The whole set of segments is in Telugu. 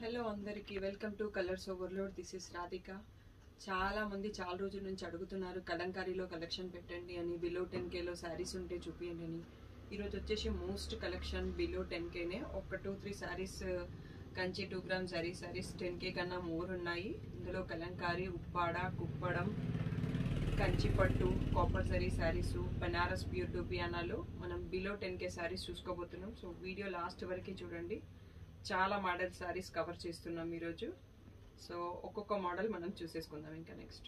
హలో అందరికీ welcome to colours overload this is Radhika చాలా మంది చాలా రోజుల నుంచి అడుగుతున్నారు కలంకారీలో కలెక్షన్ పెట్టండి అని బిలో టెన్ కేలో శారీస్ ఉంటే చూపించండి అని ఈరోజు వచ్చేసి మోస్ట్ కలెక్షన్ బిలో టెన్ కేనే ఒక two three saris Kanchi two gram sari saris ten K కన్నా మోర్ ఉన్నాయి ఇందులో కలంకారీ ఉప్పాడ కుప్పడం కంచి పట్టు కాపర్ సరీ శారీస్ బనారస్ ప్యూర్ డూపియానాలు మనం బిలో టెన్ కే శారీస్ చూసుకోబోతున్నాం సో వీడియో లాస్ట్ వరకు చూడండి చాలా మోడల్ శారీస్ కవర్ చేస్తున్నాం ఈరోజు సో ఒక్కొక్క మోడల్ మనం చూసేసుకుందాం ఇంకా next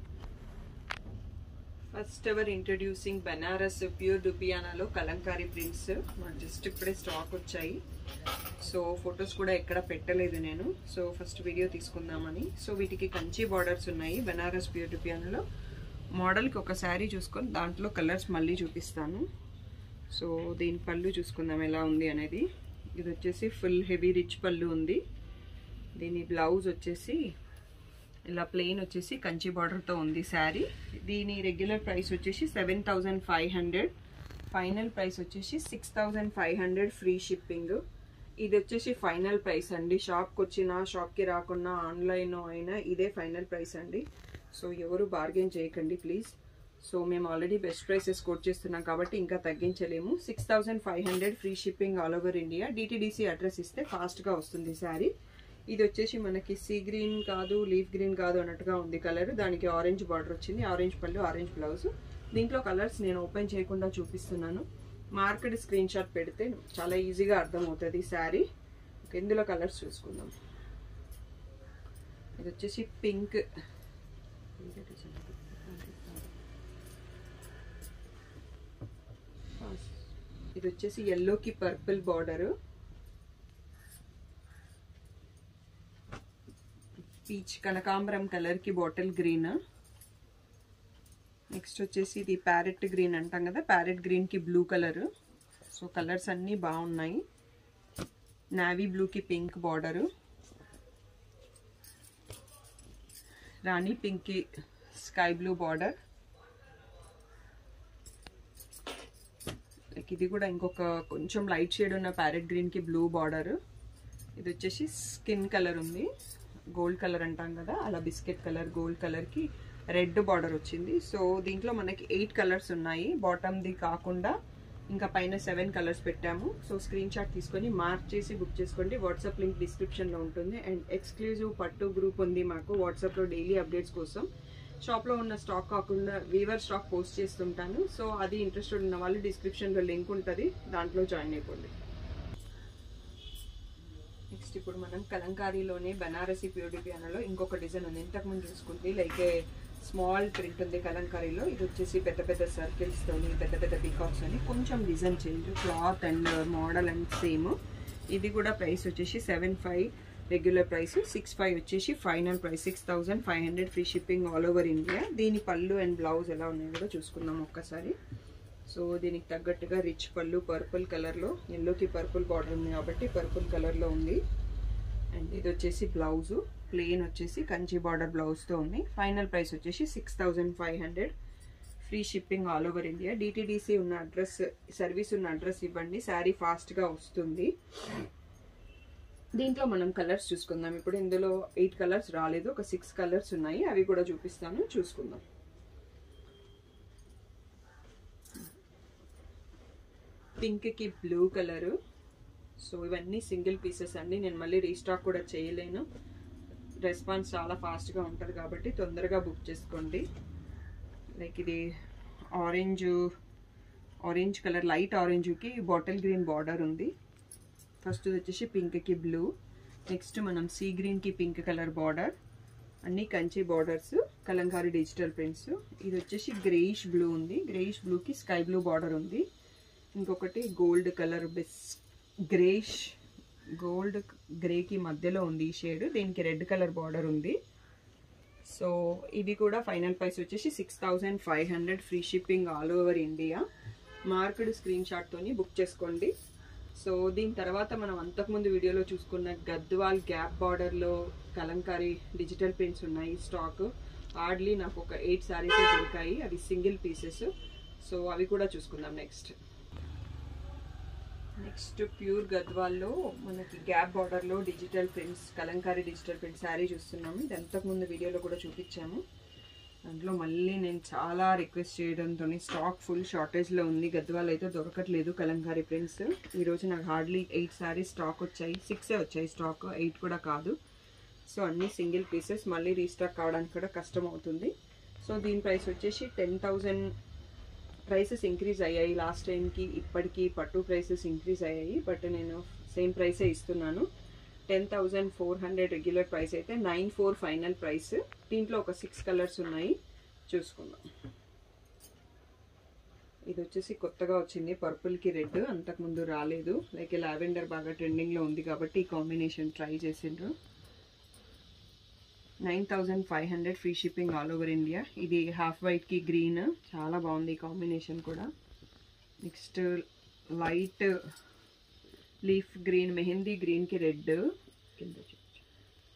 first ever introducing Banaras pure డుపియానాలో కలంకారీ ప్రింట్స్ జస్ట్ ఇప్పుడే స్టాక్ వచ్చాయి సో ఫొటోస్ కూడా ఎక్కడ పెట్టలేదు నేను సో ఫస్ట్ వీడియో తీసుకుందామని సో వీటికి కంచి బార్డర్స్ ఉన్నాయి బనారస్ ప్యూర్ డుపియానాలో మోడల్కి ఒక శారీ చూసుకొని దాంట్లో కలర్స్ మళ్ళీ చూపిస్తాను సో దీని పళ్ళు చూసుకుందాం ఎలా ఉంది అనేది ఇది వచ్చేసి ఫుల్ హెవీ రిచ్ పళ్ళు ఉంది దీని బ్లౌజ్ వచ్చేసి ఇలా ప్లెయిన్ వచ్చేసి కంచి బార్డర్తో ఉంది శారీ దీని రెగ్యులర్ ప్రైస్ వచ్చేసి seven thousand five hundred final price వచ్చేసి six thousand five hundred free shipping ఇది వచ్చేసి ఫైనల్ ప్రైస్ అండి షాప్కి వచ్చినా షాప్కి రాకున్నా ఆన్లైన్ అయినా ఇదే ఫైనల్ ప్రైస్ అండి సో ఎవరు బార్గెన్ చేయకండి ప్లీజ్ సో మేము ఆల్రెడీ బెస్ట్ ప్రైసెస్ కోట్ చేస్తున్నాం కాబట్టి ఇంకా తగ్గించలేము six thousand five hundred free shipping all over India DTDC address ఇస్తే ఫాస్ట్గా వస్తుంది శారీ ఇది వచ్చేసి మనకి సీ గ్రీన్ కాదు లీఫ్ గ్రీన్ కాదు అన్నట్టుగా ఉంది కలర్ దానికి ఆరెంజ్ బార్డర్ వచ్చింది ఆరెంజ్ పళ్ళు ఆరెంజ్ బ్లౌజ్ దీంట్లో కలర్స్ నేను ఓపెన్ చేయకుండా చూపిస్తున్నాను మార్కెట్ స్క్రీన్ షాట్ పెడితే చాలా ఈజీగా అర్థమవుతుంది శారీ ఇందులో కలర్స్ చూసుకుందాం ఇది వచ్చేసి పింక్ ఇది వచ్చేసి ఎల్లోకి పర్పుల్ బార్డరు పీచ్ కనకాంబరం కలర్కి బాటిల్ గ్రీన్ నెక్స్ట్ వచ్చేసి ఇది ప్యారెట్ గ్రీన్ అంటాం కదా ప్యారెట్ గ్రీన్కి బ్లూ కలర్ సో కలర్స్ అన్నీ బాగున్నాయి నావీ బ్లూకి పింక్ బార్డరు రాణి పింక్కి స్కై బ్లూ బార్డర్ లైక్ ఇది కూడా ఇంకొక కొంచెం లైట్ షేడ్ ఉన్న ప్యారెట్ గ్రీన్కి బ్లూ బార్డర్ ఇది వచ్చేసి స్కిన్ కలర్ ఉంది గోల్డ్ కలర్ అంటాం కదా అలా బిస్కెట్ కలర్ గోల్డ్ కలర్కి రెడ్ బార్డర్ వచ్చింది సో దీంట్లో మనకి ఎయిట్ కలర్స్ ఉన్నాయి బాటమ్ది కాకుండా ఇంకా పైన సెవెన్ కలర్స్ పెట్టాము సో స్క్రీన్ షాట్ తీసుకొని మార్క్ చేసి బుక్ చేసుకోండి వాట్సాప్ లింక్ డిస్క్రిప్షన్లో ఉంటుంది అండ్ ఎక్స్క్లూజివ్ పట్టు గ్రూప్ ఉంది మాకు వాట్సాప్లో డైలీ అప్డేట్స్ కోసం షాప్లో ఉన్న స్టాక్ కాకుండా వీవర్ స్టాక్ పోస్ట్ చేస్తుంటాను సో అది ఇంట్రెస్టెడ్ ఉన్న వాళ్ళు డిస్క్రిప్షన్లో లింక్ ఉంటుంది దాంట్లో జాయిన్ అయిపోండి నెక్స్ట్ ఇప్పుడు మనం కలంకారీలోనే బనారసి ప్యూరిటీ అనలో ఇంకొక డిజైన్ ఉంది ఇంతకుముందు చూసుకుంది లైక్ స్మాల్ ప్రింట్ ఉంది కలంకారీలో ఇది వచ్చేసి పెద్ద పెద్ద సర్కిల్స్తోని పెద్ద పెద్ద పీకాక్స్ అని కొంచెం design change cloth and model and same ఇది కూడా ప్రైస్ వచ్చేసి seven five regular price six five వచ్చేసి final price six thousand five hundred free shipping all over India దీని పళ్ళు అండ్ బ్లౌజ్ ఎలా ఉన్నాయో కూడా చూసుకుందాం ఒక్కసారి సో దీనికి తగ్గట్టుగా రిచ్ పళ్ళు పర్పుల్ కలర్లో ఎల్లోకి పర్పుల్ బార్డర్ ఉంది కాబట్టి పర్పుల్ కలర్లో ఉంది అండ్ ఇది వచ్చేసి బ్లౌజు ప్లెయిన్ వచ్చేసి కంచి బార్డర్ బ్లౌజ్తో ఉంది ఫైనల్ ప్రైస్ వచ్చేసి six thousand five hundred free shipping all over India DTDC ఉన్న అడ్రస్ సర్వీస్ ఉన్న అడ్రస్ ఇవ్వండి శారీ ఫాస్ట్గా వస్తుంది దీంట్లో మనం కలర్స్ చూసుకుందాం ఇప్పుడు ఇందులో ఎయిట్ కలర్స్ రాలేదు ఒక సిక్స్ కలర్స్ ఉన్నాయి అవి కూడా చూపిస్తాను చూసుకుందాం పింక్కి బ్లూ కలరు సో ఇవన్నీ సింగిల్ పీసెస్ అండి నేను మళ్ళీ రీస్టాక్ కూడా చేయలేను రెస్పాన్స్ చాలా ఫాస్ట్గా ఉంటుంది కాబట్టి తొందరగా బుక్ చేసుకోండి లైక్ ఇది ఆరెంజ్ ఆరెంజ్ కలర్ లైట్ ఆరెంజ్కి బాటిల్ గ్రీన్ బార్డర్ ఉంది ఫస్ట్ వచ్చేసి పింక్కి బ్లూ నెక్స్ట్ మనం సీ గ్రీన్కి పింక్ కలర్ బార్డర్ అన్ని Kanchi borders Kalamkari digital prints ఇది వచ్చేసి గ్రేయిష్ బ్లూ ఉంది గ్రేయిష్ బ్లూకి స్కై బ్లూ బార్డర్ ఉంది ఇంకొకటి gold colour base greyish gold గ్రేకి మధ్యలో ఉంది ఈ షేడ్ దీనికి రెడ్ కలర్ బార్డర్ ఉంది సో ఇవి కూడా ఫైనల్ ప్రైస్ వచ్చేసి six thousand five hundred free shipping all over India marked screen షాట్తోని బుక్ చేసుకోండి సో దీని తర్వాత మనం అంతకుముందు వీడియోలో చూసుకున్న గద్వాల్ గ్యాప్ బార్డర్లో కలంకారీ డిజిటల్ ప్రింట్స్ ఉన్నాయి స్టాక్ హార్డ్లీ నాకు ఒక ఎయిట్ శారీస్ దొరికాయి అవి సింగిల్ పీసెస్ సో అవి కూడా చూసుకుందాం నెక్స్ట్ నెక్స్ట్ ప్యూర్ గద్వాల్లో మనకి గ్యాప్ బార్డర్లో digital prints Kalamkari digital print sari చూస్తున్నాము ఇది అంతకుముందు వీడియోలో కూడా చూపించాము దాంట్లో మళ్ళీ నేను చాలా రిక్వెస్ట్ చేయడంతో స్టాక్ ఫుల్ షార్టేజ్లో ఉంది గద్వాల్ అయితే దొరకట్లేదు కలంకారీ ప్రింట్స్ ఈరోజు నాకు హార్డ్లీ ఎయిట్ శారీస్ స్టాక్ వచ్చాయి సిక్సే వచ్చాయి స్టాక్ ఎయిట్ కూడా కాదు సో అన్ని సింగిల్ పీసెస్ మళ్ళీ రీస్టాక్ కావడానికి కూడా కష్టం అవుతుంది సో దీని ప్రైస్ వచ్చేసి టెన్ థౌజండ్ ప్రైసెస్ ఇంక్రీజ్ అయ్యాయి లాస్ట్ టైంకి ఇప్పటికీ పట్టు ప్రైసెస్ ఇంక్రీజ్ అయ్యాయి బట్ నేను సేమ్ ప్రైసే ఇస్తున్నాను ten thousand four hundred regular price అయితే నైన్ ఫోర్ ఫైనల్ ప్రైస్ దీంట్లో ఒక సిక్స్ కలర్స్ ఉన్నాయి చూసుకుందాం ఇది వచ్చేసి కొత్తగా వచ్చింది పర్పుల్కి రెడ్ అంతకుముందు రాలేదు లైక్ లావెండర్ బాగా ట్రెండింగ్లో ఉంది కాబట్టి ఈ కాంబినేషన్ ట్రై చేసిండ్రు nine thousand five hundred free shipping all over India ఇది హాఫ్ వైట్కి గ్రీన్ చాలా బాగుంది ఈ కాంబినేషన్ కూడా next light leaf green mehndi గ్రీన్కి రెడ్ కింద చూపించు.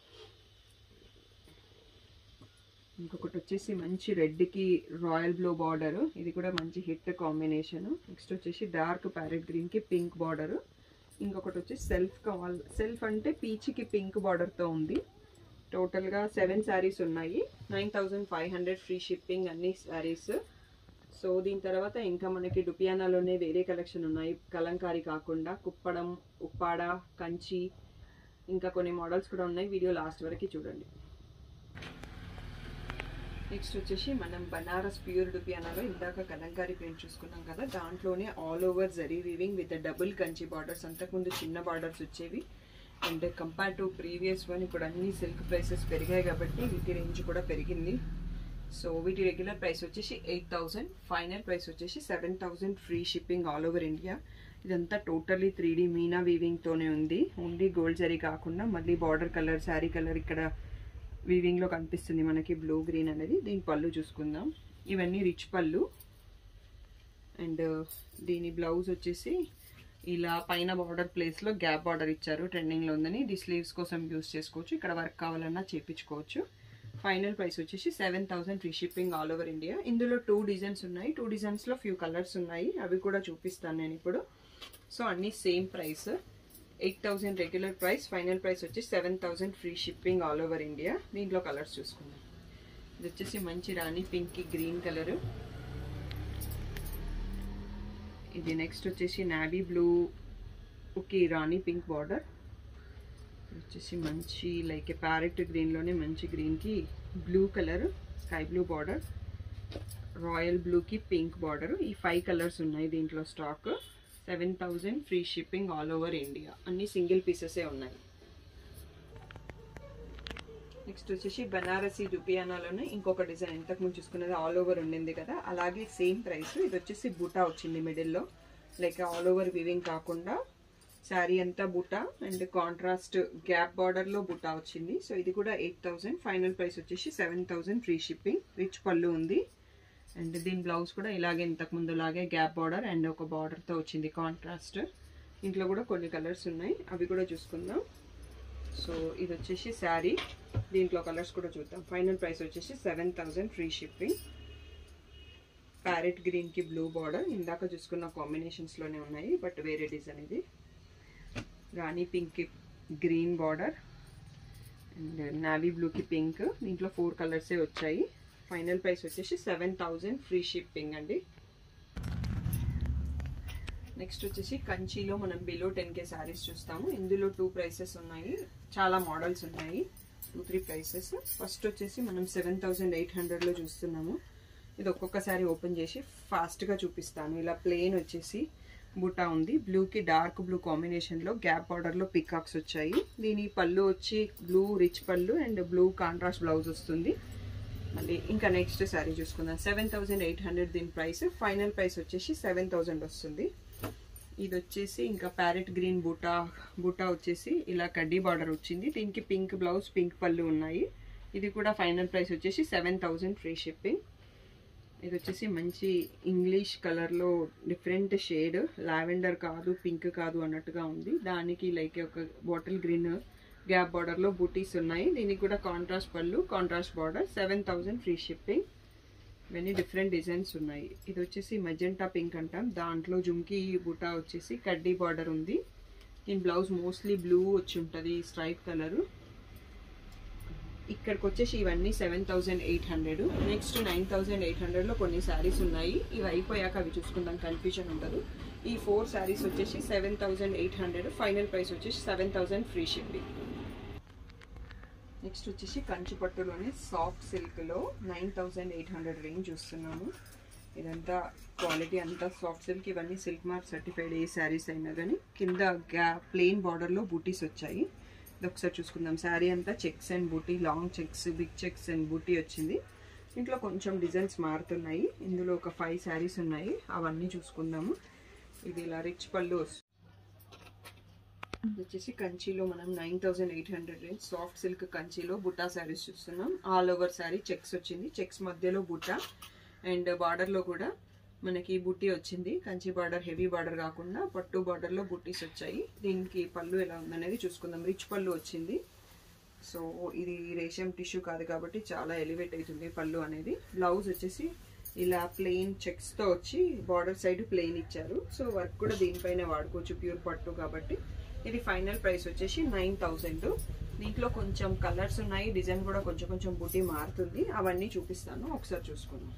ఇంకొకటి వచ్చేసి మంచి రెడ్కి రాయల్ బ్లూ బార్డర్ ఇది కూడా మంచి హిట్ కాంబినేషన్ నెక్స్ట్ వచ్చేసి డార్క్ ప్యారెట్ గ్రీన్కి పింక్ బార్డర్ ఇంకొకటి వచ్చేసి సెల్ఫ్ కావాలి సెల్ఫ్ అంటే పీచ్కి పింక్ బార్డర్తో ఉంది టోటల్గా సెవెన్ శారీస్ ఉన్నాయి nine thousand five hundred free shipping అన్ని శారీస్ సో దీని తర్వాత ఇంకా మనకి డుపియానాలోనే వేరే కలెక్షన్ ఉన్నాయి కలంకారీ కాకుండా కుప్పడం ఉప్పాడ కంచి ఇంకా కొన్ని మోడల్స్ కూడా ఉన్నాయి వీడియో లాస్ట్ వరకు చూడండి నెక్స్ట్ వచ్చేసి మనం బనారస్ ప్యూర్ డుపియానాలో ఇందాక కలంకారీ ప్రింట్ చూసుకున్నాం కదా దాంట్లోనే all over zari weaving with double Kanchi borders అంతకుముందు చిన్న బార్డర్స్ వచ్చేవి and compare to previous one ఇప్పుడు అన్ని సిల్క్ ప్రైసెస్ పెరిగాయి కాబట్టి వీటి రేంజ్ కూడా పెరిగింది సో వీటి రెగ్యులర్ ప్రైస్ వచ్చేసి ఎయిట్ థౌసండ్ ఫైనల్ ప్రైస్ వచ్చేసి seven thousand free shipping all over India ఇదంతా టోటల్లీ త్రీ డీ మీనా వీవింగ్తోనే ఉంది ఓన్లీ గోల్డ్ జరీ కాకుండా మళ్ళీ బార్డర్ కలర్ శారీ కలర్ ఇక్కడ వీవింగ్లో కనిపిస్తుంది మనకి బ్లూ గ్రీన్ అనేది దీని పళ్ళు చూసుకుందాం ఇవన్నీ రిచ్ పళ్ళు అండ్ దీని బ్లౌజ్ వచ్చేసి ఇలా పైన బార్డర్ ప్లేస్లో గ్యాప్ బార్డర్ ఇచ్చారు ట్రెండింగ్లో ఉందని ఇది స్లీవ్స్ కోసం యూస్ చేసుకోవచ్చు ఇక్కడ వర్క్ కావాలన్నా చేపించుకోవచ్చు ఫైనల్ ప్రైస్ వచ్చేసి seven thousand free shipping all over India ఇందులో టూ డిజైన్స్ ఉన్నాయి టూ డిజైన్స్లో ఫ్యూ కలర్స్ ఉన్నాయి అవి కూడా చూపిస్తాను నేను ఇప్పుడు సో అన్నీ same price eight thousand regular price final price వచ్చి seven thousand free shipping all over India దీంట్లో కలర్స్ చూసుకుందాం ఇది వచ్చేసి మంచి రాణి పింక్ గ్రీన్ కలరు ఇది నెక్స్ట్ వచ్చేసి navy blue okay rani pink border వచ్చేసి మంచి లైక్ ప్యారెట్ గ్రీన్లోనే మంచి గ్రీన్కి blue colour sky blue border royal బ్లూకి పింక్ బార్డర్ ఈ ఫైవ్ కలర్స్ ఉన్నాయి దీంట్లో stock seven thousand free shipping all over India అన్ని సింగిల్ పీసెసే ఉన్నాయి నెక్స్ట్ వచ్చేసి బనారసి దుపియానాలోనే ఇంకొక డిజైన్ ఇంతకు ముందు చూసుకున్నది ఆల్ ఓవర్ ఉండింది కదా అలాగే సేమ్ ప్రైస్ ఇది వచ్చేసి బుటా వచ్చింది మిడిల్లో లైక్ ఆల్ ఓవర్ వివింగ్ కాకుండా శారీ అంతా బుటా అండ్ కాంట్రాస్ట్ గ్యాప్ బార్డర్లో బుటా వచ్చింది సో ఇది కూడా ఎయిట్ థౌసండ్ ఫైనల్ ప్రైస్ వచ్చేసి seven thousand free shipping rich పళ్ళు ఉంది అండ్ దీని బ్లౌజ్ కూడా ఇలాగే ఇంతకు ముందు లాగే గ్యాప్ బార్డర్ అండ్ ఒక బార్డర్తో వచ్చింది కాంట్రాస్ట్ ఇంట్లో కూడా కొన్ని కలర్స్ ఉన్నాయి అవి కూడా చూసుకుందాం సో ఇది వచ్చేసి శారీ దీంట్లో కలర్స్ కూడా చూద్దాం ఫైనల్ ప్రైస్ వచ్చేసి seven thousand free shipping parrot గ్రీన్కి బ్లూ బార్డర్ ఇందాక చూసుకున్న కాంబినేషన్స్లోనే ఉన్నాయి బట్ వేరే డిజైన్ ఇది రాణి పింక్కి గ్రీన్ బార్డర్ అండ్ నావీ బ్లూకి పింక్ దీంట్లో ఫోర్ కలర్సే వచ్చాయి ఫైనల్ ప్రైస్ వచ్చేసి సెవెన్ థౌజండ్ ఫ్రీ షిప్పింగ్ అండి నెక్స్ట్ వచ్చేసి కంచిలో మనం బిలో టెన్ కే శారీస్ చూస్తాము ఇందులో టూ ప్రైసెస్ ఉన్నాయి చాలా మోడల్స్ ఉన్నాయి టూ త్రీ ప్రైసెస్ ఫస్ట్ వచ్చేసి మనం సెవెన్ థౌజండ్ ఎయిట్ హండ్రెడ్లో చూస్తున్నాము ఇది ఒక్కొక్క శారీ ఓపెన్ చేసి ఫాస్ట్గా చూపిస్తాను ఇలా ప్లెయిన్ వచ్చేసి బుటా ఉంది బ్లూకి డార్క్ బ్లూ కాంబినేషన్లో గ్యాప్ బార్డర్లో పికాక్స్ వచ్చాయి దీని పళ్ళు వచ్చి బ్లూ రిచ్ పళ్ళు అండ్ బ్లూ కాంట్రాస్ట్ బ్లౌజ్ వస్తుంది మళ్ళీ ఇంకా నెక్స్ట్ శారీ చూసుకుందాం సెవెన్ థౌజండ్ ఎయిట్ హండ్రెడ్ దీని ప్రైస్ ఫైనల్ ప్రైస్ వచ్చేసి సెవెన్ థౌజండ్ వస్తుంది ఇది వచ్చేసి ఇంకా ప్యారెట్ గ్రీన్ బూటా బూటా వచ్చేసి ఇలా కడ్డీ బార్డర్ వచ్చింది దీనికి పింక్ బ్లౌజ్ పింక్ పళ్ళు ఉన్నాయి ఇది కూడా ఫైనల్ ప్రైస్ వచ్చేసి సెవెన్ థౌజండ్ ఫ్రీ షిప్పింగ్ ఇది వచ్చేసి మంచి ఇంగ్లీష్ కలర్లో డిఫరెంట్ షేడ్ లావెండర్ కాదు పింక్ కాదు అన్నట్టుగా ఉంది దానికి లైక్ ఒక బాటిల్ గ్రీన్ గ్యాప్ బార్డర్లో బూటీస్ ఉన్నాయి దీనికి కూడా కాంట్రాస్ట్ పళ్ళు contrast border seven thousand free shipping ఇవన్నీ డిఫరెంట్ డిజైన్స్ ఉన్నాయి ఇది వచ్చేసి మజెంటా పింక్ అంటాం దాంట్లో జుంకీ బుటా వచ్చేసి కడ్డీ బార్డర్ ఉంది దీని బ్లౌజ్ మోస్ట్లీ బ్లూ వచ్చి ఉంటుంది స్ట్రైప్ కలరు ఇక్కడికి వచ్చేసి ఇవన్నీ seven thousand eight hundred next nine thousand eight హండ్రెడ్లో కొన్ని శారీస్ ఉన్నాయి ఇవి అయిపోయాక అవి చూసుకుందాం కన్ఫ్యూజన్ ఉండదు ఈ ఫోర్ శారీస్ వచ్చేసి seven thousand eight hundred final price వచ్చేసి seven thousand free shipping next వచ్చేసి కంచి పట్టులోనే సాఫ్ట్ సిల్క్లో nine thousand eight hundred range చూస్తున్నాము ఇదంతా క్వాలిటీ అంతా సాఫ్ట్ సిల్క్ ఇవన్నీ silk mark certified A saris అయినా కానీ కింద గ్యా ప్లెయిన్ బార్డర్లో బూటీస్ వచ్చాయి ఇది ఒకసారి చూసుకుందాం శారీ అంతా checks and buti long checks big checks and buti వచ్చింది ఇంట్లో కొంచెం డిజైన్స్ మారుతున్నాయి ఇందులో ఒక ఫైవ్ శారీస్ ఉన్నాయి అవన్నీ చూసుకుందాము ఇది ఇలా రిచ్ పళ్ళు ఇది వచ్చేసి కంచిలో మనం nine thousand eight hundred range soft silk కంచిలో బుట్టా శారీస్ చూస్తున్నాం ఆల్ ఓవర్ శారీ చెక్స్ వచ్చింది చెక్స్ మధ్యలో బుట్ట అండ్ బార్డర్లో కూడా మనకి బుట్టి వచ్చింది కంచి బార్డర్ హెవీ బార్డర్ కాకుండా పట్టు బార్డర్లో బుట్టీస్ వచ్చాయి దీనికి పళ్ళు ఎలా ఉందనేది చూసుకుందాం రిచ్ పళ్ళు వచ్చింది సో ఇది రేషం టిష్యూ కాదు కాబట్టి చాలా ఎలివేట్ అవుతుంది పళ్ళు అనేది బ్లౌజ్ వచ్చేసి ఇలా ప్లెయిన్ చెక్స్తో వచ్చి బార్డర్ సైడ్ ప్లెయిన్ ఇచ్చారు సో వర్క్ కూడా దీనిపైన వాడుకోవచ్చు ప్యూర్ పట్టు కాబట్టి ఇది ఫైనల్ ప్రైస్ వచ్చేసి నైన్ థౌజండ్ దీంట్లో కొంచెం కలర్స్ ఉన్నాయి డిజైన్ కూడా కొంచెం కొంచెం బుట్టి మారుతుంది అవన్నీ చూపిస్తాను ఒకసారి చూసుకుందాం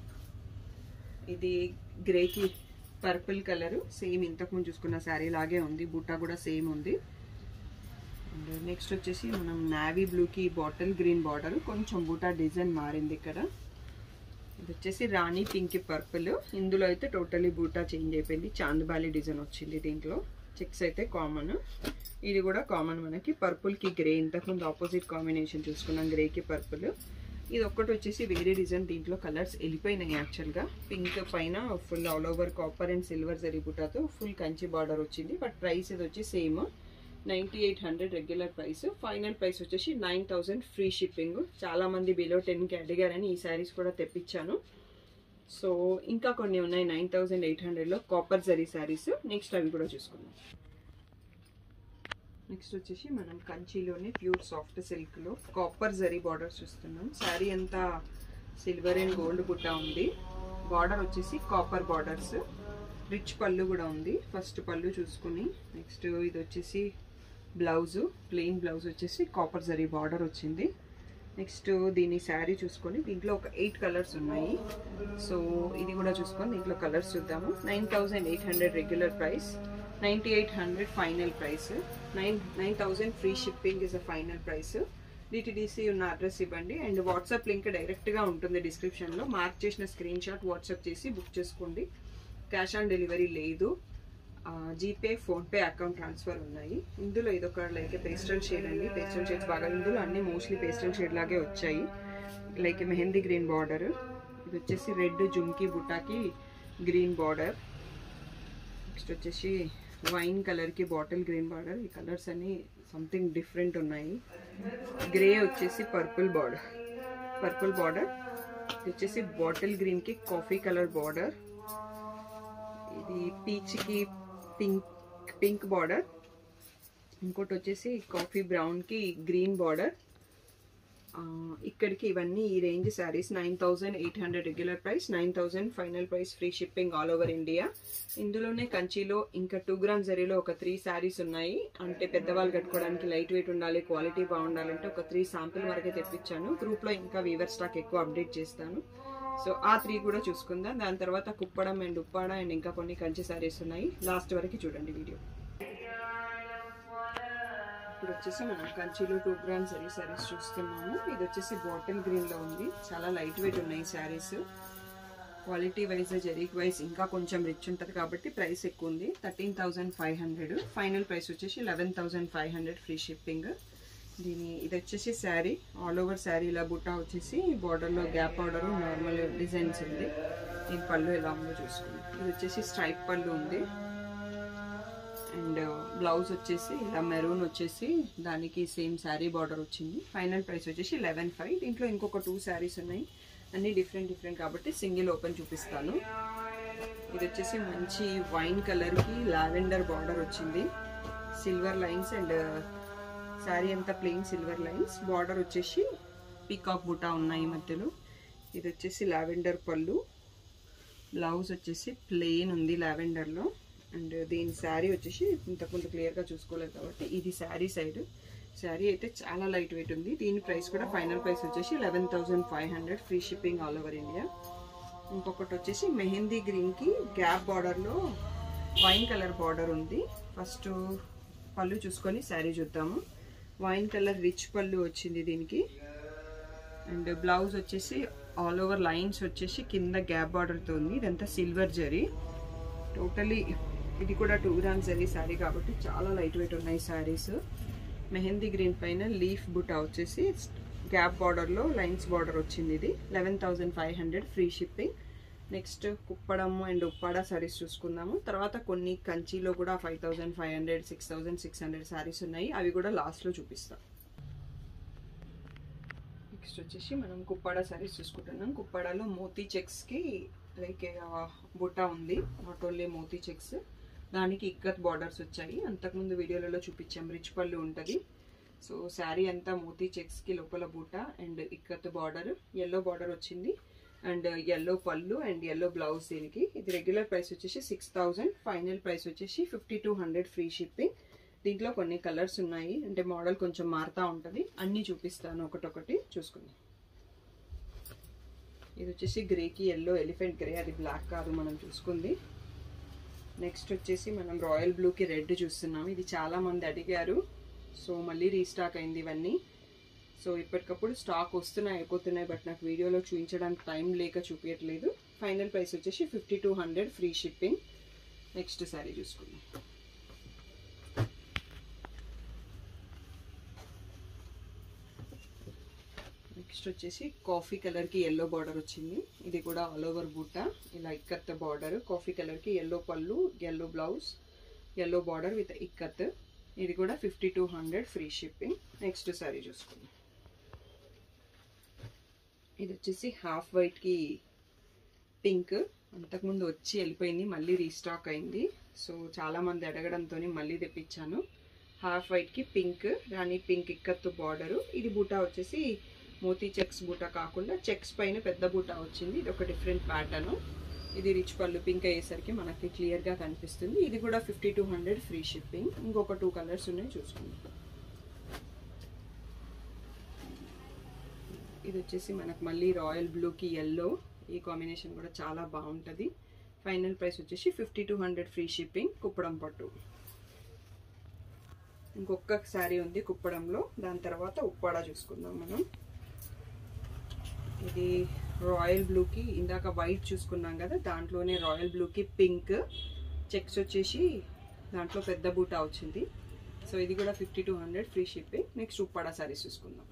ఇది గ్రేకి పర్పుల్ కలర్ సేమ్ ఇంతకుముందు చూసుకున్న శారీ లాగే ఉంది బుట్ట కూడా సేమ్ ఉంది అండ్ నెక్స్ట్ వచ్చేసి మనం నావీ బ్లూకి బాటిల్ గ్రీన్ బార్డర్ కొంచెం బుట్ట డిజైన్ మారింది ఇక్కడ ఇది వచ్చేసి రాణి పింక్ పర్పుల్ ఇందులో అయితే టోటలీ బూటా చేంజ్ అయిపోయింది చాందబాలి డిజైన్ వచ్చింది దీంట్లో చెక్స్ అయితే కామన్ ఇది కూడా కామన్ మనకి పర్పుల్కి గ్రే ఇంతకుముందు ఆపోజిట్ కాంబినేషన్ చూసుకున్నాం గ్రేకి పర్పుల్ ఇది ఒక్కటి వచ్చేసి వేరే డిజైన్ దీంట్లో కలర్స్ వెళ్ళిపోయినాయి యాక్చువల్గా పింక్ పైన full all over copper and silver జరీబుటాతో ఫుల్ కంచి బార్డర్ వచ్చింది బట్ ప్రైస్ ఇది వచ్చి same ninety eight hundred regular price final price వచ్చేసి నైన్ థౌజండ్ ఫ్రీ షిప్పింగ్ చాలా మంది బిలో టెన్కి అడిగారని ఈ శారీస్ కూడా తెప్పించాను సో ఇంకా కొన్ని ఉన్నాయి నైన్ థౌజండ్ ఎయిట్ హండ్రెడ్లో కాపర్ జరీ శారీస్ నెక్స్ట్ అవి కూడా చూసుకుందాం నెక్స్ట్ వచ్చేసి మనం కంచిలోనే ప్యూర్ సాఫ్ట్ సిల్క్లో కాపర్ జరీ బార్డర్ చూస్తున్నాం శారీ అంతా సిల్వర్ అండ్ గోల్డ్ బుట్ట ఉంది బార్డర్ వచ్చేసి కాపర్ బార్డర్స్ రిచ్ పళ్ళు కూడా ఉంది ఫస్ట్ పళ్ళు చూసుకుని నెక్స్ట్ ఇది వచ్చేసి బ్లౌజ్ ప్లెయిన్ బ్లౌజ్ వచ్చేసి కాపర్ జరీ బార్డర్ వచ్చింది నెక్స్ట్ దీని శారీ చూసుకొని దీంట్లో ఒక ఎయిట్ కలర్స్ ఉన్నాయి సో ఇది కూడా చూసుకొని దీంట్లో కలర్స్ చూద్దాము nine thousand eight hundred regular price ninety eight hundred final price nine nine thousand free shipping is a final price DTDC ఉన్న అడ్రస్ ఇవ్వండి అండ్ వాట్సాప్ లింక్ డైరెక్ట్గా ఉంటుంది డిస్క్రిప్షన్లో మార్క్ చేసిన స్క్రీన్ షాట్ వాట్సాప్ చేసి బుక్ చేసుకోండి క్యాష్ ఆన్ డెలివరీ లేదు జీపే ఫోన్పే అకౌంట్ ట్రాన్స్ఫర్ ఉన్నాయి ఇందులో ఇదొక లైక్ పేస్టల్ షేడ్ అండి పేస్టల్ షేడ్స్ బాగా ఇందులో అన్ని మోస్ట్లీ పేస్టల్ షేడ్ లాగే వచ్చాయి లైక్ మెహందీ గ్రీన్ బార్డర్ ఇది వచ్చేసి రెడ్ జుమ్కీ బుటాకి గ్రీన్ బార్డర్ నెక్స్ట్ వచ్చేసి వైన్ కలర్కి బాటిల్ గ్రీన్ బార్డర్ ఈ కలర్స్ అన్ని సంథింగ్ డిఫరెంట్ ఉన్నాయి గ్రే వచ్చేసి పర్పుల్ బార్డర్ పర్పుల్ బార్డర్ ఇది వచ్చేసి బాటిల్ గ్రీన్కి కాఫీ కలర్ బార్డర్ ఇది పీచ్కి పింక్ పింక్ బార్డర్ ఇంకోటి వచ్చేసి కాఫీ బ్రౌన్కి గ్రీన్ బార్డర్ ఇక్కడికి ఇవన్నీ ఈ range saris nine thousand eight hundred regular price nine thousand final price free shipping all over India ఇందులోనే కంచిలో ఇంకా టూ గ్రామ్ జరీలో ఒక త్రీ శారీస్ ఉన్నాయి అంటే పెద్దవాళ్ళు కట్టుకోవడానికి లైట్ వెయిట్ ఉండాలి క్వాలిటీ బాగుండాలంటే ఒక త్రీ శాంపిల్ వరకే తెప్పించాను గ్రూప్లో ఇంకా వీవర్ స్టాక్ ఎక్కువ అప్డేట్ చేస్తాను సో ఆ త్రీ కూడా చూసుకుందాం దాని తర్వాత కుప్పడం అండ్ ఉప్పాడ అండ్ ఇంకా కొన్ని కంచి శారీస్ ఉన్నాయి లాస్ట్ వరకు చూడండి వీడియో ఇప్పుడు వచ్చేసి మనం కంచిలో టూ గ్రామ్ జరీ శారీస్ చూస్తున్నాము ఇది వచ్చేసి బాటిల్ గ్రీన్లో ఉంది చాలా లైట్ వెయిట్ ఉన్నాయి శారీస్ క్వాలిటీ వైజ్ జరీక్ వైజ్ ఇంకా కొంచెం రిచ్ ఉంటుంది కాబట్టి ప్రైస్ ఎక్కువ ఉంది thirteen thousand five hundred final price వచ్చేసి eleven thousand five hundred free shipping దీని ఇది వచ్చేసి శారీ ఆల్ ఓవర్ శారీ ఇలా బుట్టా వచ్చేసి బార్డర్లో గ్యాప్ బార్డర్ నార్మల్ డిజైన్స్ ఉంది దీని పళ్ళు ఎలా ఉందో చూసుకోండి ఇది వచ్చేసి స్ట్రైప్ పళ్ళు ఉంది అండ్ బ్లౌజ్ వచ్చేసి ఇలా మెరూన్ వచ్చేసి దానికి సేమ్ శారీ బార్డర్ వచ్చింది ఫైనల్ ప్రైస్ వచ్చేసి లెవెన్ ఫైవ్ దీంట్లో ఇంకొక టూ శారీస్ ఉన్నాయి అన్నీ డిఫరెంట్ డిఫరెంట్ కాబట్టి సింగిల్ ఓపెన్ చూపిస్తాను ఇది వచ్చేసి మంచి వైన్ కలర్కి లావెండర్ బార్డర్ వచ్చింది సిల్వర్ లైన్స్ అండ్ శారీ అంతా ప్లెయిన్ సిల్వర్ లైన్స్ బార్డర్ వచ్చేసి పీకాక్ బుటా ఉన్నాయి మధ్యలో ఇది వచ్చేసి లావెండర్ పళ్ళు బ్లౌజ్ వచ్చేసి ప్లెయిన్ ఉంది లావెండర్లో అండ్ దీని శారీ వచ్చేసి ఇంతకుముందు క్లియర్గా చూసుకోలేదు కాబట్టి ఇది శారీ సైడ్ శారీ అయితే చాలా లైట్ వెయిట్ ఉంది దీని ప్రైస్ కూడా ఫైనల్ ప్రైస్ వచ్చేసి eleven thousand five hundred free shipping all over India ఇంకొకటి వచ్చేసి మెహందీ గ్రీన్కి గ్యాప్ బార్డర్లో వైన్ కలర్ బార్డర్ ఉంది ఫస్ట్ పళ్ళు చూసుకొని శారీ చూద్దాము వైన్ కలర్ రిచ్ పళ్ళు వచ్చింది దీనికి అండ్ బ్లౌజ్ వచ్చేసి ఆల్ ఓవర్ లైన్స్ వచ్చేసి కింద గ్యాప్ బార్డర్తో ఉంది ఇదంతా సిల్వర్ జరీ టోటలీ ఇది కూడా టూ గ్రామ్స్ జరీ శారీ కాబట్టి చాలా లైట్ వెయిట్ ఉన్నాయి శారీస్ మెహందీ గ్రీన్ పైన లీఫ్ బుటా వచ్చేసి గ్యాప్ బార్డర్లో లైన్స్ బార్డర్ వచ్చింది ఇది eleven thousand five hundred free shipping next Kuppadam and Uppada saris చూసుకుందాము తర్వాత కొన్ని కంచిలో కూడా five thousand five hundred six thousand six hundred saris ఉన్నాయి అవి కూడా లాస్ట్లో చూపిస్తాం నెక్స్ట్ వచ్చేసి మనం కుప్పాడ శారీస్ చూసుకుంటున్నాం కుప్పాడలో మోతీ చెక్స్కి లైక్ బుట్ట ఉంది నాట్ ఓన్లీ మోతీ చెక్స్ దానికి ఇక్కత్ బార్డర్స్ వచ్చాయి అంతకుముందు వీడియోలలో చూపించాం రిచ్ పళ్ళు ఉంటుంది సో శారీ అంతా మోతీ చెక్స్కి లోపల బూట and ikat border yellow border వచ్చింది అండ్ ఎల్లో పళ్ళు అండ్ ఎల్లో బ్లౌజ్ దీనికి ఇది రెగ్యులర్ ప్రైస్ వచ్చేసి సిక్స్ థౌజండ్ ఫైనల్ ప్రైస్ వచ్చేసి fifty two hundred free shipping దీంట్లో కొన్ని కలర్స్ ఉన్నాయి అంటే మోడల్ కొంచెం మారుతూ ఉంటుంది అన్నీ చూపిస్తాను ఒకటొకటి చూసుకుందాం ఇది వచ్చేసి గ్రేకి ఎల్లో ఎలిఫెంట్ గ్రే అది బ్లాక్ కాదు మనం చూసుకుంది నెక్స్ట్ వచ్చేసి మనం రాయల్ బ్లూకి రెడ్ చూస్తున్నాం ఇది చాలా మంది అడిగారు సో మళ్ళీ రీస్టాక్ అయింది ఇవన్నీ సో ఇప్పటికప్పుడు స్టాక్ వస్తున్నాయి అయిపోతున్నాయి బట్ నాకు వీడియోలో చూపించడానికి టైం లేక చూపించట్లేదు ఫైనల్ ప్రైస్ వచ్చేసి fifty two hundred free shipping next sari చూసుకుందాం నెక్స్ట్ వచ్చేసి కాఫీ కలర్కి ఎల్లో బార్డర్ వచ్చింది ఇది కూడా ఆల్ ఓవర్ బూట ఇలా ఇక్కత్ బార్డర్ కాఫీ కలర్కి ఎల్లో పళ్ళు yellow blouse yellow border with ikat ఇది కూడా fifty two hundred free shipping next sari చూసుకుందాం ఇది వచ్చేసి హాఫ్ వైట్కి పింక్ అంతకుముందు వచ్చి వెళ్ళిపోయింది మళ్ళీ రీస్టాక్ అయింది సో చాలామంది అడగడంతో మళ్ళీ తెప్పించాను హాఫ్ వైట్కి pink rani pink ikat border ఇది బూటా వచ్చేసి మోతీ చెక్స్ బూటా కాకుండా చెక్స్ పైన పెద్ద బూటా వచ్చింది ఇది ఒక డిఫరెంట్ ప్యాటర్న్ ఇది రిచ్ పళ్ళు పింక్ అయ్యేసరికి మనకి క్లియర్గా కనిపిస్తుంది ఇది కూడా fifty two hundred free shipping ఇంకొక టూ కలర్స్ ఉన్నాయి చూసుకుందాం ఇది వచ్చేసి మనకు మళ్ళీ రాయల్ బ్లూకి ఎల్లో ఈ కాంబినేషన్ కూడా చాలా బాగుంటుంది ఫైనల్ ప్రైస్ వచ్చేసి fifty two hundred free shipping Kuppadam పట్టు ఇంకొక శారీ ఉంది కుప్పడంలో దాని తర్వాత ఉప్పాడ చూసుకుందాం మనం ఇది రాయల్ బ్లూకి ఇందాక వైట్ చూసుకున్నాం కదా దాంట్లోనే రాయల్ బ్లూకి పింక్ చెక్స్ వచ్చేసి దాంట్లో పెద్ద బూటా వచ్చింది సో ఇది కూడా fifty two hundred free shipping next Uppada saris చూసుకుందాం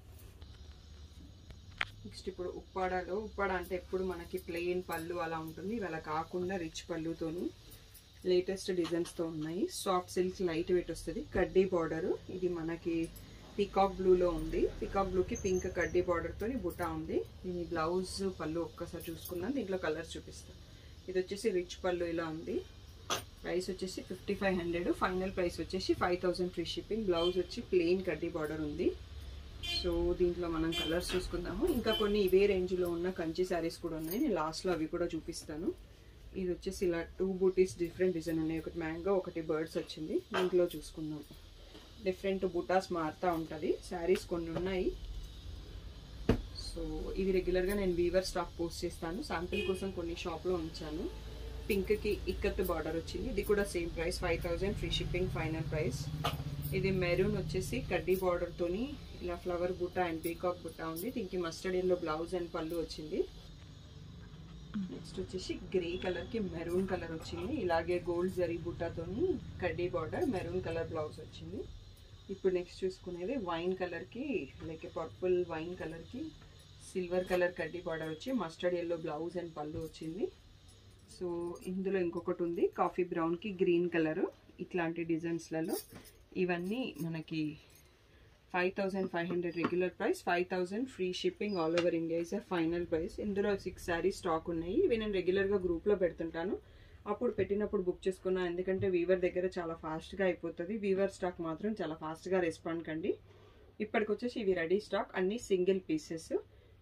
నెక్స్ట్ ఇప్పుడు ఉప్పాడలో ఉప్పాడ అంటే ఎప్పుడు మనకి ప్లెయిన్ పళ్ళు అలా ఉంటుంది ఇవాళ కాకుండా రిచ్ పళ్ళుతోని లేటెస్ట్ డిజైన్స్తో ఉన్నాయి సాఫ్ట్ సిల్క్ లైట్ వెయిట్ వస్తుంది కడ్డీ బార్డర్ ఇది మనకి పికాక్ బ్లూలో ఉంది పికాక్ బ్లూకి పింక్ కడ్డీ బార్డర్తో బుటా ఉంది దీని బ్లౌజ్ పళ్ళు ఒక్కసారి చూసుకుందాం దీంట్లో కలర్స్ చూపిస్తాను ఇది వచ్చేసి రిచ్ పళ్ళు ఇలా ఉంది ప్రైస్ వచ్చేసి fifty five hundred final price వచ్చేసి five thousand free shipping blouse వచ్చి ప్లెయిన్ కడ్డీ బార్డర్ ఉంది సో దీంట్లో మనం కలర్స్ చూసుకుందాము ఇంకా కొన్ని ఇవే రేంజ్లో ఉన్న కంచి శారీస్ కూడా ఉన్నాయి నేను లాస్ట్లో అవి కూడా చూపిస్తాను ఇది వచ్చేసి ఇలా టూ బూటీస్ డిఫరెంట్ డిజైన్ ఉన్నాయి ఒకటి మ్యాంగో ఒకటి బర్డ్స్ వచ్చింది దీంట్లో చూసుకుందాం డిఫరెంట్ బూటాస్ మారుతూ ఉంటుంది శారీస్ కొన్ని ఉన్నాయి సో ఇవి రెగ్యులర్గా నేను వీవర్ స్టాక్ పోస్ట్ చేస్తాను శాంపిల్ కోసం కొన్ని షాప్లో ఉంచాను పింక్కి ఇక్కత్ బార్డర్ వచ్చింది ఇది కూడా same price five thousand free shipping final price ఇది మెరూన్ వచ్చేసి కడ్డీ బార్డర్తోని ఇలా ఫ్లవర్ బుట్ట అండ్ పీకాక్ బుట్ట ఉంది దీనికి మస్టర్డ్ ఎల్లో బ్లౌజ్ అండ్ పళ్ళు వచ్చింది నెక్స్ట్ వచ్చేసి గ్రే కలర్కి మెరూన్ కలర్ వచ్చింది ఇలాగే గోల్డ్ జరీ బుట్టాతోని కడ్డీ బార్డర్ మెరూన్ కలర్ బ్లౌజ్ వచ్చింది ఇప్పుడు నెక్స్ట్ చూసుకునేది వైన్ కలర్కి లైక్ పర్పుల్ వైన్ కలర్కి సిల్వర్ కలర్ కడ్డీ బార్డర్ వచ్చి మస్టర్డ్ ఎల్లో బ్లౌజ్ అండ్ పళ్ళు వచ్చింది సో ఇందులో ఇంకొకటి ఉంది కాఫీ బ్రౌన్కి గ్రీన్ కలర్ ఇట్లాంటి డిజైన్స్లలో ఇవన్నీ మనకి five thousand five hundred regular price five thousand free shipping all over India is a final price ఇందులో సిక్స్ శారీస్ స్టాక్ ఉన్నాయి ఇవి నేను రెగ్యులర్గా గ్రూప్లో పెడుతుంటాను అప్పుడు పెట్టినప్పుడు బుక్ చేసుకున్నా ఎందుకంటే వీవర్ దగ్గర చాలా ఫాస్ట్గా అయిపోతుంది వీవర్ స్టాక్ మాత్రం చాలా ఫాస్ట్గా రెస్పాండ్ కండి ఇప్పటికి వచ్చేసి ఇవి రెడీ స్టాక్ అన్ని సింగిల్ పీసెస్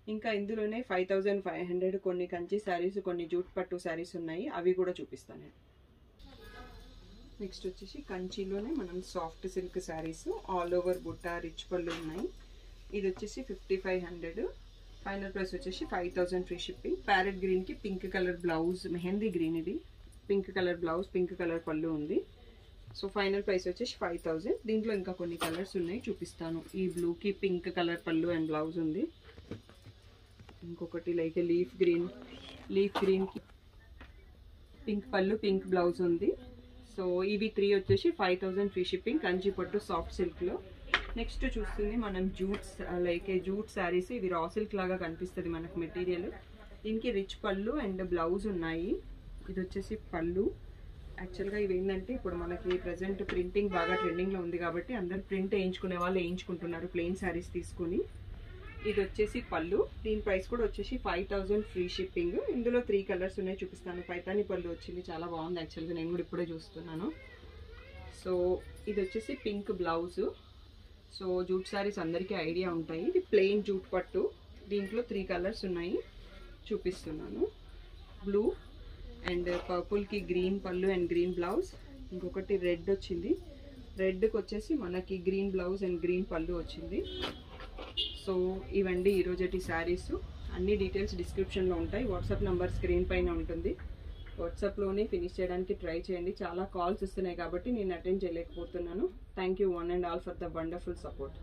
ఇంకా ఇందులోనే ఫైవ్ థౌజండ్ ఫైవ్ హండ్రెడ్ కొన్ని కంచి శారీస్ కొన్ని జూట్ పట్టు శారీస్ ఉన్నాయి అవి కూడా చూపిస్తాను నేను నెక్స్ట్ వచ్చేసి కంచిలోనే మనం soft silk saris all over బుట్ట రిచ్ పళ్ళు ఉన్నాయి ఇది వచ్చేసి fifty five hundred final price వచ్చేసి five thousand free shipping parrot గ్రీన్కి pink colour blouse mehndi green ఇది pink colour blouse pink colour పళ్ళు ఉంది సో ఫైనల్ ప్రైస్ వచ్చేసి ఫైవ్ థౌజండ్ దీంట్లో ఇంకా కొన్ని కలర్స్ ఉన్నాయి చూపిస్తాను ఈ బ్లూకి పింక్ కలర్ పళ్ళు అండ్ బ్లౌజ్ ఉంది ఇంకొకటి లైక్ లీఫ్ గ్రీన్ లీఫ్ గ్రీన్కి పింక్ పళ్ళు పింక్ బ్లౌజ్ ఉంది సో ఇవి త్రీ వచ్చేసి five thousand free shipping Kanchi పట్టు సాఫ్ట్ సిల్క్లో నెక్స్ట్ చూస్తుంది మనం జూట్స్ లైక్ జూట్ శారీస్ ఇవి రా సిల్క్ లాగా కనిపిస్తుంది మనకు మెటీరియల్ దీనికి రిచ్ పళ్ళు అండ్ బ్లౌజ్ ఉన్నాయి ఇది వచ్చేసి పళ్ళు యాక్చువల్గా ఇవి ఏంటంటే ఇప్పుడు మనకి ప్రజెంట్ ప్రింటింగ్ బాగా ట్రెండింగ్లో ఉంది కాబట్టి అందరు ప్రింట్ వేయించుకునే వాళ్ళు వేయించుకుంటున్నారు ప్లెయిన్ శారీస్ తీసుకుని ఇది వచ్చేసి పళ్ళు దీని ప్రైస్ కూడా వచ్చేసి ఫైవ్ థౌజండ్ ఫ్రీ షిప్పింగ్ ఇందులో త్రీ కలర్స్ ఉన్నాయి చూపిస్తాను పైతాని పళ్ళు వచ్చింది చాలా బాగుంది యాక్చువల్గా నేను కూడా ఇప్పుడే చూస్తున్నాను సో ఇది వచ్చేసి pink blouse so jute saris అందరికీ ఐడియా ఉంటాయి ఇది ప్లెయిన్ జూట్ పట్టు దీంట్లో త్రీ కలర్స్ ఉన్నాయి చూపిస్తున్నాను బ్లూ అండ్ పర్పుల్కి గ్రీన్ పళ్ళు అండ్ గ్రీన్ బ్లౌజ్ ఇంకొకటి రెడ్ వచ్చింది రెడ్కి వచ్చేసి మనకి గ్రీన్ బ్లౌజ్ అండ్ గ్రీన్ పళ్ళు వచ్చింది సో ఇవండి ఈరోజటి శారీస్ అన్ని డీటెయిల్స్ డిస్క్రిప్షన్లో ఉంటాయి వాట్సాప్ నెంబర్ స్క్రీన్ పైన ఉంటుంది వాట్సాప్లోనే ఫినిష్ చేయడానికి ట్రై చేయండి చాలా కాల్స్ వస్తున్నాయి కాబట్టి నేను అటెండ్ చేయలేకపోతున్నాను thank you one and all for the wonderful support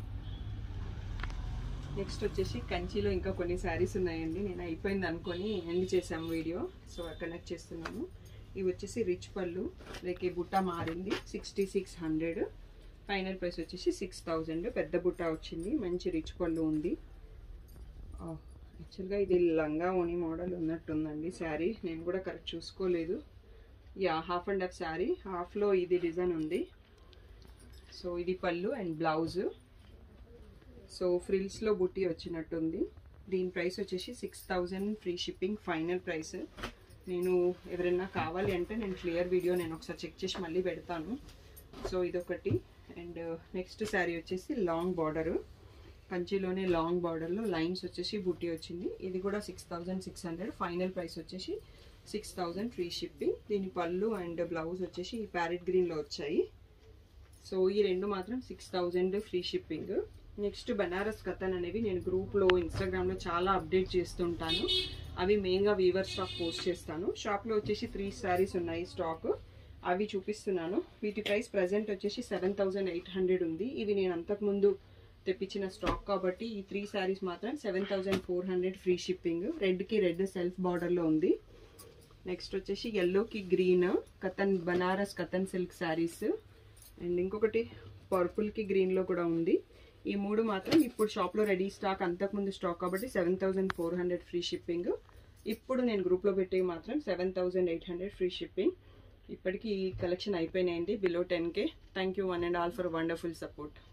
next వచ్చేసి కంచిలో ఇంకా కొన్ని శారీస్ ఉన్నాయండి నేను అయిపోయింది అనుకొని ఎండ్ చేసాము వీడియో సో కనెక్ట్ చేస్తున్నాను ఇవి వచ్చేసి రిచ్ పళ్ళు లైక్ ఈ బుట్ట మారింది sixty six hundred final price వచ్చేసి సిక్స్ థౌజండ్ పెద్ద బుట్ట వచ్చింది మంచి రిచ్ పళ్ళు ఉంది యాక్చువల్గా ఇది లంగా ఓని మోడల్ ఉన్నట్టుందండి శారీ నేను కూడా కరెక్ట్ చూసుకోలేదు yeah half and half sari హాఫ్లో ఇది డిజైన్ ఉంది సో ఇది పళ్ళు అండ్ బ్లౌజ్ సో ఫ్రిల్స్లో బుట్టి వచ్చినట్టుంది దీని ప్రైస్ వచ్చేసి six thousand free shipping final price నేను ఎవరైనా కావాలి అంటే నేను క్లియర్ వీడియో నేను ఒకసారి చెక్ చేసి మళ్ళీ పెడతాను సో ఇదొకటి అండ్ నెక్స్ట్ శారీ వచ్చేసి లాంగ్ బార్డరు కంచిలోనే లాంగ్ బార్డర్లో లైన్స్ వచ్చేసి బుట్టి వచ్చింది ఇది కూడా six thousand six hundred final price వచ్చేసి సిక్స్ థౌజండ్ ఫ్రీ షిప్పింగ్ దీని పళ్ళు అండ్ బ్లౌజ్ వచ్చేసి ఈ ప్యారెట్ గ్రీన్లో వచ్చాయి సో ఈ రెండు మాత్రం six thousand free shipping next Banaras Katan అనేవి నేను గ్రూప్లో ఇన్స్టాగ్రామ్లో చాలా అప్డేట్ చేస్తుంటాను అవి మెయిన్గా వీవర్ స్టాక్ పోస్ట్ చేస్తాను షాప్లో వచ్చేసి త్రీ శారీస్ ఉన్నాయి స్టాక్ అవి చూపిస్తున్నాను వీటి ప్రైస్ ప్రజెంట్ వచ్చేసి సెవెన్ థౌజండ్ ఎయిట్ హండ్రెడ్ ఉంది ఇవి నేను అంతకుముందు తెప్పించిన స్టాక్ కాబట్టి ఈ త్రీ శారీస్ మాత్రం seven thousand four hundred free shipping రెడ్కి రెడ్ సెల్ఫ్ బార్డర్లో ఉంది నెక్స్ట్ వచ్చేసి ఎల్లోకి green Katan Banaras Katan silk saris and ఇంకొకటి పర్పుల్కి గ్రీన్లో కూడా ఉంది ఈ మూడు మాత్రం ఇప్పుడు షాప్లో రెడీ స్టాక్ అంతకుముందు స్టాక్ కాబట్టి seven thousand four hundred free shipping ఇప్పుడు నేను గ్రూప్లో పెట్టేవి మాత్రం seven thousand eight hundred free shipping ఇప్పటికీ ఈ కలెక్షన్ అయిపోయినాయండి below ten K thank you one and all for wonderful support